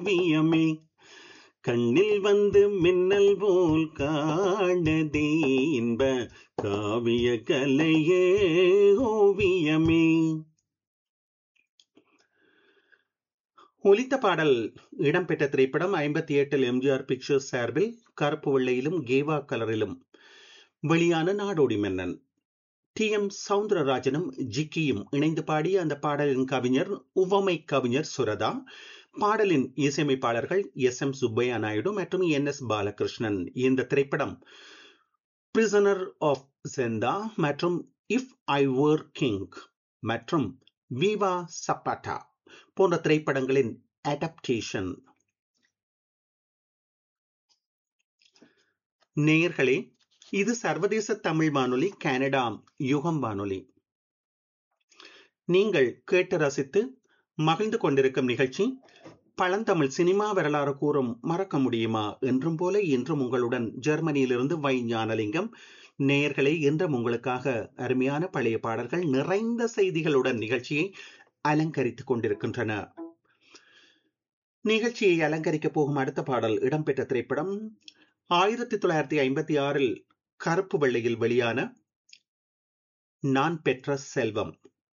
ஓவியமே கண்ணில் வந்து மின்னல் போல் காணதே இன்ப காவிய கலையே ஓவியமே ஒலித்த பாடல் இடம்பெற்ற திரைப்படம் ஐம்பத்தி எட்டில் எம்ஜிஆர் பிக்சர்ஸ் சார்பில் கருப்பு வெள்ளையிலும் கேவா கலரிலும் வெளியான நாடோடி மன்னன் டி எம் சவுந்தரராஜனும் ஜிக்கியும் இணைந்து பாடிய அந்த பாடலின் கவிஞர் உவமை கவிஞர் சுரதா பாடலின் இசையமைப்பாளர்கள் எஸ் எம் சுப்பையா நாயுடு மற்றும் என் எஸ் பாலகிருஷ்ணன் இந்த திரைப்படம் பிரிசனர் ஆஃப் செந்தா மற்றும் இஃப் ஐ வர் கிங் மற்றும் விவா சப்பாட்டா போன்ற திரைப்படங்களின் அடாப்டேஷன் நேயர்களே இது சர்வதேச தமிழ் வானொலி கனடா யுகம் வானொலி நீங்கள் கேட்டு ரசித்து மகிழ்ந்து கொண்டிருக்கும் நிகழ்ச்சி பழந்தமிழ் சினிமா வரலாறு கூறும் மறக்க முடியுமா என்றும் போல இன்றும் உங்களுடன் ஜெர்மனியிலிருந்து வை ஞானலிங்கம் நேயர்களே இன்றும் உங்களுக்காக அருமையான பழைய பாடல்கள் நிறைந்த செய்திகளுடன் நிகழ்ச்சியை அலங்கரித்துக் கொண்டிருக்கின்றன நிகழ்ச்சியை அலங்கரிக்க போகும் அடுத்த பாடல் இடம்பெற்ற திரைப்படம் ஆயிரத்தி தொள்ளாயிரத்தி ஐம்பத்தி ஆறில் கருப்பு வெள்ளையில் வெளியான நான் பெற்ற செல்வம்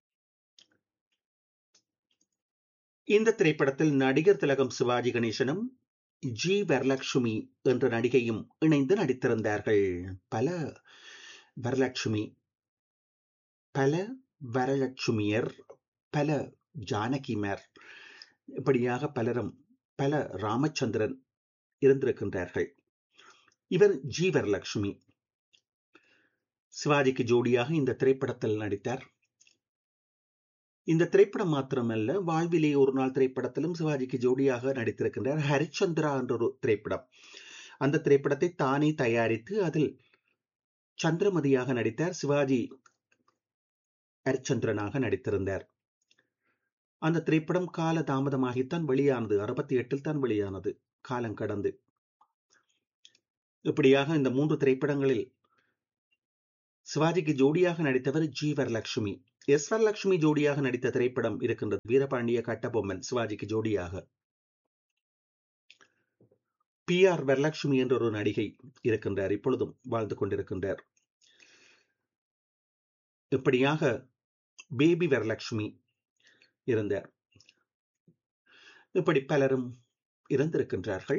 இந்த திரைப்படத்தில் நடிகர் திலகம் சிவாஜி கணேசனும் ஜி வரலட்சுமி என்ற நடிகையும் இணைந்து நடித்திருந்தார்கள் பல வரலட்சுமி பல வரலட்சுமியர் பல ஜானகிமர் இப்படியாக பலரும் பல ராமச்சந்திரன் இருந்திருக்கின்றார்கள் இவர் ஜி வரலட்சுமி சிவாஜிக்கு ஜோடியாக இந்த திரைப்படத்தில் நடித்தார் இந்த திரைப்படம் மாத்திரமல்ல வாழ்விலே ஒரு நாள் திரைப்படத்திலும் சிவாஜிக்கு ஜோடியாக நடித்திருக்கின்றார் ஹரிச்சந்திரா என்ற ஒரு திரைப்படம் அந்த திரைப்படத்தை தானே தயாரித்து அதில் சந்திரமதியாக நடித்தார் சிவாஜி ஹரிச்சந்திரனாக நடித்திருந்தார் அந்த திரைப்படம் கால தாமதமாகித்தான் வெளியானது அறுபத்தி எட்டில் தான் வெளியானது காலம் கடந்து இப்படியாக இந்த மூன்று திரைப்படங்களில் சிவாஜிக்கு ஜோடியாக நடித்தவர் ஜி வரலட்சுமி எஸ் வரலட்சுமி ஜோடியாக நடித்த திரைப்படம் இருக்கின்றது வீரபாண்டிய கட்டபொம்மன் சிவாஜிக்கு ஜோடியாக பி ஆர் வரலட்சுமி என்ற ஒரு நடிகை இருக்கின்றார் இப்பொழுதும் வாழ்ந்து கொண்டிருக்கின்றார் இப்படியாக பேபி வரலட்சுமி இருந்தார் இப்படி பலரும் இருந்திருக்கின்றார்கள்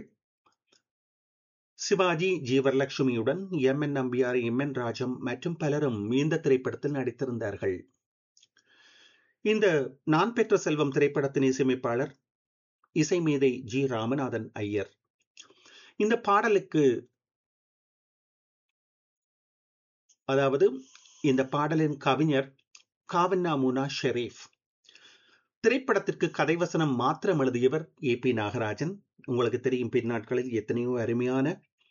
சிவாஜி ஜி வரலட்சுமியுடன் M N Nambiar M N Rajam மற்றும் பலரும் இந்த திரைப்படத்தில் நடித்திருந்தார்கள் இந்த நான் பெற்ற செல்வம் திரைப்படத்தின் இசையமைப்பாளர் இசைமேதை ஜி ராமநாதன் ஐயர் இந்த பாடலுக்கு அதாவது இந்த பாடலின் கவிஞர் காவன்னா முனா ஷெரீப் திரைப்படத்திற்கு கதைவசனம் மாத்திரம் எழுதியவர் ஏ பி நாகராஜன் உங்களுக்கு தெரியும் பின்னாட்களில் எத்தனையோ அருமையான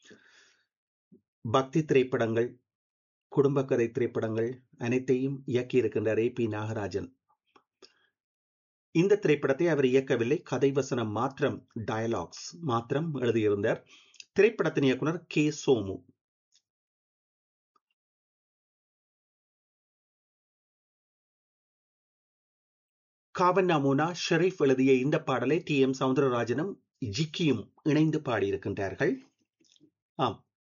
பக்தி திரைப்படங்கள் குடும்ப கதை திரைப்படங்கள் அனைத்தையும் இயக்கி இருக்கின்றார் ஏ பி நாகராஜன் இந்த திரைப்படத்தை அவர் இயக்கவில்லை கதைவசனம் மாத்திரம் டயலாக்ஸ் மாத்திரம் எழுதியிருந்தார் திரைப்படத்தின் இயக்குனர் கே சோமு காவன்னா மூனா ஷெரீப் எழுதிய இந்த பாடலை டி எம் சவுந்தரராஜனும் ஜிக்கியும் இணைந்து பாடியிருக்கின்றார்கள் ஆம்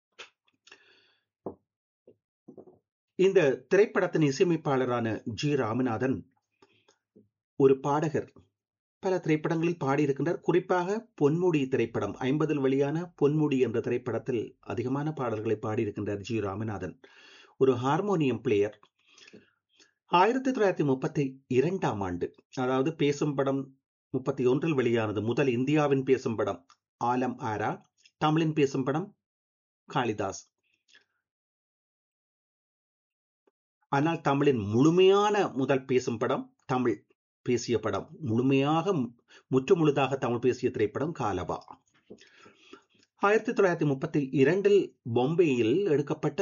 இந்த திரைப்படத்தின் இசையமைப்பாளரான ஜி ராமநாதன் ஒரு பாடகர் பல திரைப்படங்களில் பாடியிருக்கின்றார் குறிப்பாக பொன்முடி திரைப்படம் ஐம்பதில் வெளியான பொன்முடி என்ற திரைப்படத்தில் அதிகமான பாடல்களை பாடியிருக்கின்றார் ஜி ராமநாதன் ஒரு ஹார்மோனியம் பிளேயர் ஆயிரத்தி தொள்ளாயிரத்தி முப்பத்தி இரண்டாம் ஆண்டு அதாவது பேசும் படம் முப்பத்தி ஒன்றில் வெளியானது முதல் இந்தியாவின் பேசும் படம் ஆலம் ஆரா தமிழின் பேசும் படம் காளிதாஸ் ஆனால் தமிழின் முழுமையான முதல் பேசும் படம் தமிழ் பேசிய படம் முழுமையாக முற்று முழுதாக தமிழ் பேசிய திரைப்படம் காலவா ஆயிரத்தி தொள்ளாயிரத்தி முப்பத்தி இரண்டில் பொம்பேயில் எடுக்கப்பட்ட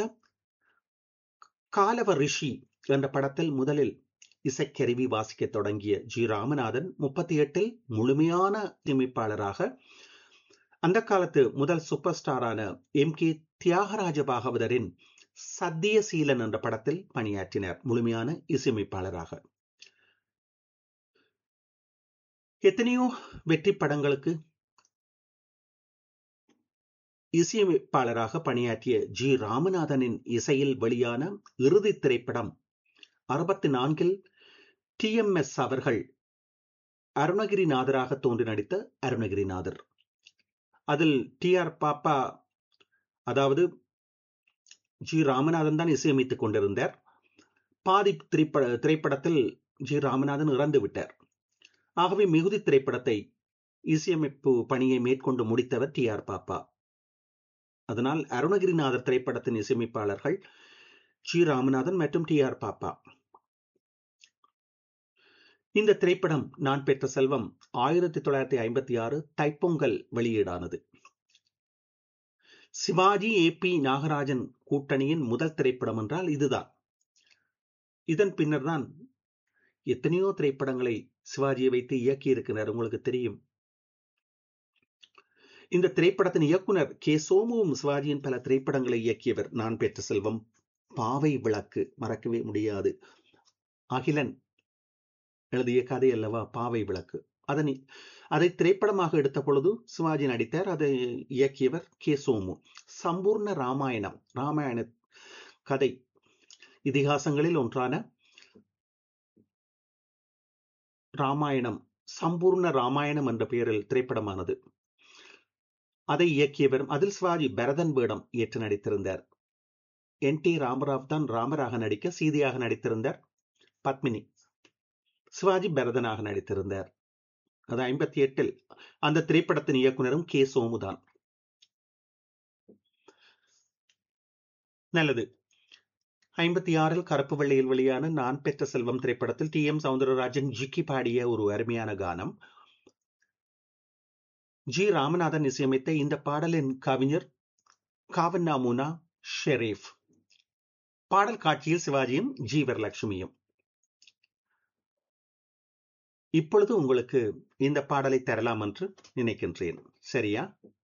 காலவ ரிஷி என்ற படத்தில் முதலில் இசைக்கருவி வாசிக்க தொடங்கிய ஜி ராமநாதன் முப்பத்தி எட்டில் முழுமையான இசையமைப்பாளராக அந்த காலத்து முதல் சூப்பர் ஸ்டாரான எம் கே தியாகராஜ பாகவதரின் சத்தியசீலன் என்ற படத்தில் பணியாற்றினார் முழுமையான இசையமைப்பாளராக எத்தனையோ வெற்றி படங்களுக்கு இசையமைப்பாளராக பணியாற்றிய ஜி ராமநாதனின் இசையில் வெளியான இறுதி திரைப்படம் அறுபத்தி நான்கில் டி எம் எஸ் அவர்கள் அருணகிரிநாதராக தோன்றி நடித்த அருணகிரிநாதர் அதில் டி ஆர் பாப்பா அதாவது ஜி ராமநாதன் தான் இசையமைத்துக் கொண்டிருந்தார் பாதி திரைப்பட திரைப்படத்தில் ஜி ராமநாதன் இறந்து விட்டார் ஆகவே மிகுதி திரைப்படத்தை இசையமைப்பு பணியை மேற்கொண்டு முடித்தவர் டி ஆர் பாப்பா அதனால் அருணகிரிநாதர் திரைப்படத்தின் இசையமைப்பாளர்கள் ஜி ராமநாதன் மற்றும் டி ஆர் பாப்பா இந்த திரைப்படம் நான் பெற்ற செல்வம் ஆயிரத்தி தொள்ளாயிரத்தி ஐம்பத்தி ஆறு தைப்பொங்கல் வெளியீடானது சிவாஜி ஏ பி நாகராஜன் கூட்டணியின் முதல் திரைப்படம் என்றால் இதுதான் இதன் பின்னர் தான் எத்தனையோ திரைப்படங்களை சிவாஜியை வைத்து இயக்கி இருக்கிறார் உங்களுக்கு தெரியும் இந்த திரைப்படத்தின் இயக்குனர் கே சோமுவும் சிவாஜியின் பல திரைப்படங்களை இயக்கியவர் நான் பெற்ற செல்வம் பாவை விளக்கு மறக்கவே முடியாது அகிலன் எழுதிய கதை அல்லவா பாவை விளக்கு அதனை அதை திரைப்படமாக எடுத்த பொழுது சிவாஜி நடித்தார் அதை இயக்கியவர் கே சோமு சம்பூர்ண ராமாயணம் ராமாயண கதை இதிகாசங்களில் ஒன்றான ராமாயணம் சம்பூர்ண ராமாயணம் என்ற பெயரில் திரைப்படமானது அதை இயக்கியவர் அதில் சிவாஜி பரதன் வேடம் ஏற்று நடித்திருந்தார் என் டி ராமராவ் தான் ராமராக நடிக்க சீதையாக நடித்திருந்தார் பத்மினி சிவாஜி பரதனாக நடித்திருந்தார் அது ஐம்பத்தி எட்டில் அந்த திரைப்படத்தின் இயக்குனரும் கே சோமுதான் நல்லது ஐம்பத்தி ஆறில் கருப்பு வெள்ளையில் வெளியான நான் பெற்ற செல்வம் திரைப்படத்தில் டி எம் சவுந்தரராஜன் ஜிக்கி பாடிய ஒரு அருமையான கானம் ஜி ராமநாதன் இசையமைத்த இந்த பாடலின் கவிஞர் காவன்னா முனா ஷெரீப் பாடல் காட்சியில் சிவாஜியும் ஜி வரலட்சுமியும் இப்பொழுது உங்களுக்கு இந்த பாடலை தரலாம் என்று நினைக்கின்றேன் சரியா